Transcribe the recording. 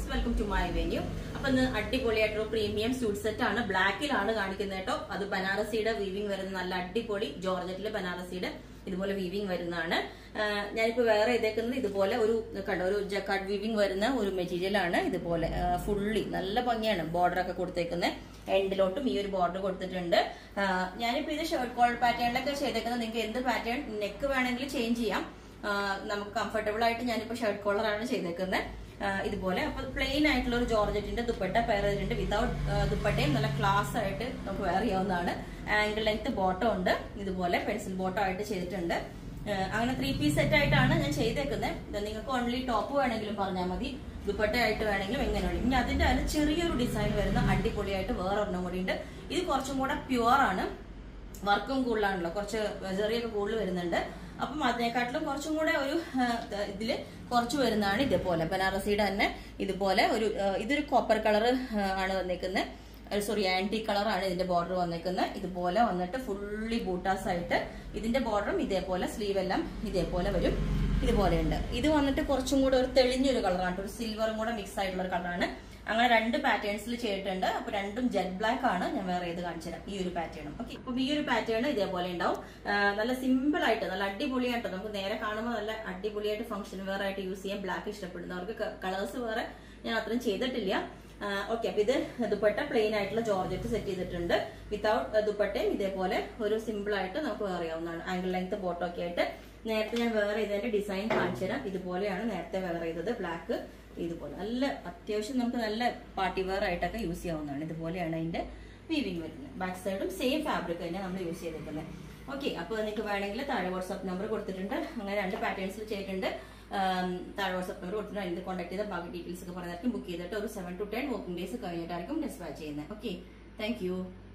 friends welcome to my venue അപ്പൊ ഇന്ന് അടിപൊളിയായിട്ടൊരു premium suit set ആണ് ബ്ലാക്കിലാണ് കാണിക്കുന്നത് കേട്ടോ അത് ബനാറസിയുടെ വീവിംഗ് വരുന്ന നല്ല അടിപൊളി ജോർജറ്റിലെ ബനാറസിയുടെ ഇതുപോലെ വീവിംഗ് വരുന്നതാണ് ആ, ഞാനിപ്പോ വേറെ ഇതേക്കുന്നത് ഇതുപോലെ ഒരു കണ്ടോ ഒരു ജക്കാർഡ് വീവിംഗ് വരുന്ന ഒരു മെറ്റീരിയൽ ആണ് ഇതുപോലെ ഫുള്ളി നല്ല ഭംഗിയാണ് ബോർഡർ ഒക്കെ കൊടുത്തേക്കുന്നത് എൻഡിലോട്ടും ഈ ഒരു ബോർഡർ കൊടുത്തിട്ടുണ്ട് ആ, ഞാനിപ്പോ ഇത് ഷർട്ട് കോൾ പാറ്റേണിലൊക്കെ ചെയ്തേക്കുന്നത് നിങ്ങൾക്ക് എന്ത് പാറ്റേൺ നെക്ക് വേണമെങ്കിൽ ചേഞ്ച് ചെയ്യാം ആ, നമുക്ക് കംഫർട്ടബിൾ ആയിട്ട് ഞാനിപ്പോ ഷർട്ട് കോളറാണ് ചെയ്തേക്കുന്നത് ആ, ഇതുപോലെ അപ്പൊ പ്ലെയിൻ ആയിട്ടുള്ള ഒരു ജോർജറ്റിന്റെ ദുപ്പട്ട പെയർ ചെയ്തിട്ടുണ്ട് വിതൗട്ട് ദുപ്പട്ടയും നല്ല ക്ലാസ് ആയിട്ട് നമുക്ക് വെയർ ചെയ്യാവുന്നതാണ് ആംഗിൾ ലെങ്ത് ബോട്ടം ഉണ്ട് ഇതുപോലെ പെൻസിൽ ബോട്ടം ആയിട്ട് ചെയ്തിട്ടുണ്ട് ആ, അങ്ങനെ ത്രീ പീസ് സെറ്റ് ആയിട്ടാണ് ഞാൻ ചെയ്തേക്കുന്നത് നിങ്ങൾക്ക് ഓൺലി ടോപ്പ് വേണമെങ്കിലും പറഞ്ഞാൽ മതി ദുപ്പട്ട ആയിട്ട് വേണമെങ്കിലും എങ്ങനെ വേണമെങ്കിലും ഇനി അതിന്റെ അതിൽ ചെറിയൊരു ഡിസൈൻ വരുന്ന അടിപൊളിയായിട്ട് വേറെ ഒരെണ്ണം കൂടി ഉണ്ട് ഇത് കുറച്ചും കൂടെ പ്യുവർ ആണ് വർക്കും കൂടുതലാണല്ലോ കുറച്ച് ചെറിയൊക്കെ കൂടുതൽ വരുന്നുണ്ട് അപ്പം അതിനെക്കാട്ടിലും കുറച്ചും കൂടെ ഒരു ആ, ഇതില് കുറച്ച് വരുന്നതാണ് ഇതേപോലെ ബനാറസിയുടെ തന്നെ ഇതുപോലെ ഒരു ആ, ഇതൊരു കോപ്പർ കളർ ആണ് വന്നേക്കുന്നത് സോറി ആന്റി കളറാണ് ഇതിന്റെ ബോർഡർ വന്നേക്കുന്നത് ഇതുപോലെ വന്നിട്ട് ഫുള്ളി ബൂട്ടാസ് ആയിട്ട് ഇതിന്റെ ബോർഡറും ഇതേപോലെ സ്ലീവ് എല്ലാം ഇതേപോലെ വരും ഇതുപോലെയുണ്ട് ഇത് വന്നിട്ട് കുറച്ചും കൂടെ ഒരു തെളിഞ്ഞൊരു കളറാണ് ഒരു സിൽവറും കൂടെ മിക്സ് ആയിട്ടുള്ള ഒരു കളറാണ് അങ്ങനെ രണ്ട് പാറ്റേൺസിൽ ചെയ്തിട്ടുണ്ട് അപ്പൊ രണ്ടും ജെറ്റ് ബ്ലാക്ക് ആണ് ഞാൻ വേറെ ഏത് കാണിച്ചു തരാം ഈ ഒരു പാറ്റേണും ഓക്കെ അപ്പം ഈ ഒരു പാറ്റേൺ ഇതേപോലെ ഉണ്ടാവും ആ, നല്ല സിമ്പിൾ ആയിട്ട് നല്ല അടിപൊളിയായിട്ട് നമുക്ക് നേരെ കാണുമ്പോൾ നല്ല അടിപൊളിയായിട്ട് ഫംഗ്ഷൻ വേറെ ആയിട്ട് യൂസ് ചെയ്യാം ബ്ലാക്ക് ഇഷ്ടപ്പെടുന്നവർക്ക് കളേഴ്സ് വേറെ ഞാൻ അത്രയും ചെയ്തിട്ടില്ല ഓക്കെ അപ്പൊ ഇത് ദുപ്പട്ട പ്ലെയിൻ ആയിട്ടുള്ള ജോർജറ്റ് സെറ്റ് ചെയ്തിട്ടുണ്ട് വിത്തൗട്ട് ദുപ്പട്ടയും ഇതേപോലെ ഒരു സിമ്പിൾ ആയിട്ട് നമുക്ക് വേറെ ചെയ്യാവുന്നതാണ് ആംഗിൾ ലെങ്ത് ബോട്ടോ ഒക്കെ ആയിട്ട് നേരത്തെ ഞാൻ വേറെ ഇതിന്റെ ഡിസൈൻ കാണിച്ചു തരാം ഇതുപോലെയാണ് നേരത്തെ വേറെ ചെയ്തത് ബ്ലാക്ക് ഇതുപോലെ നല്ല അത്യാവശ്യം നമുക്ക് നല്ല പാർട്ടി വെയർ ആയിട്ടൊക്കെ യൂസ് ചെയ്യാവുന്നതാണ് ഇതുപോലെയാണ് അതിന്റെ വീവിങ് വരുന്നത് ബാക്ക് സൈഡും സെയിം ഫാബ്രിക് തന്നെ നമ്മൾ യൂസ് ചെയ്തേക്കുന്നത് ഓക്കെ അപ്പോൾ നിങ്ങൾക്ക് വേണമെങ്കിൽ താഴെ വാട്സ്ആപ്പ് നമ്പർ കൊടുത്തിട്ടുണ്ട് അങ്ങനെ രണ്ട് പാറ്റേൺസിൽ ചെയ്തിട്ടുണ്ട് ആം, താഴെ വാട്സ്ആപ്പ് നമ്പർ കൊടുത്തിട്ടുണ്ട് അതിന് കോൺടാക്ട് ചെയ്ത ബാക്കി ഡീറ്റെയിൽസ് ഒക്കെ പറഞ്ഞായിരിക്കും ബുക്ക് ചെയ്തിട്ട് ഒരു seven to ten working days കഴിഞ്ഞിട്ടായിരിക്കും ഡിസ്പാച്ച് ചെയ്യുന്നത് ഓക്കെ താങ്ക് യു